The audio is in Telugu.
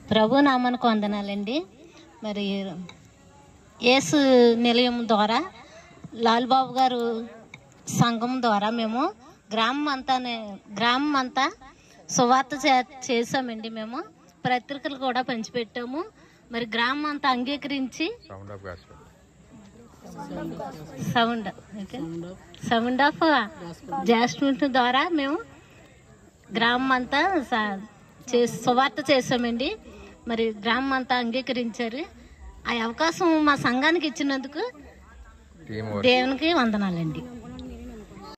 ప్రభు నామానికి వందనాలండి మరి యేసు నిలయం ద్వారా లాల్బాబు గారు సంఘం ద్వారా మేము గ్రామం అంతా గ్రామం అంతా సువార్త చే చేసామండి మేము పత్రికలు కూడా పంచిపెట్టాము మరి గ్రామం అంతా అంగీకరించి sound of gospel sound okay sound of jasmine ద్వారా మేము గ్రామం అంతా స- చేసి సువార్త చేసామండి మరి గ్రామం అంతా అంగీకరించారు ఆ అవకాశం మా సంఘానికి ఇచ్చినందుకు టీమ్ దేవునికి వందనాలండి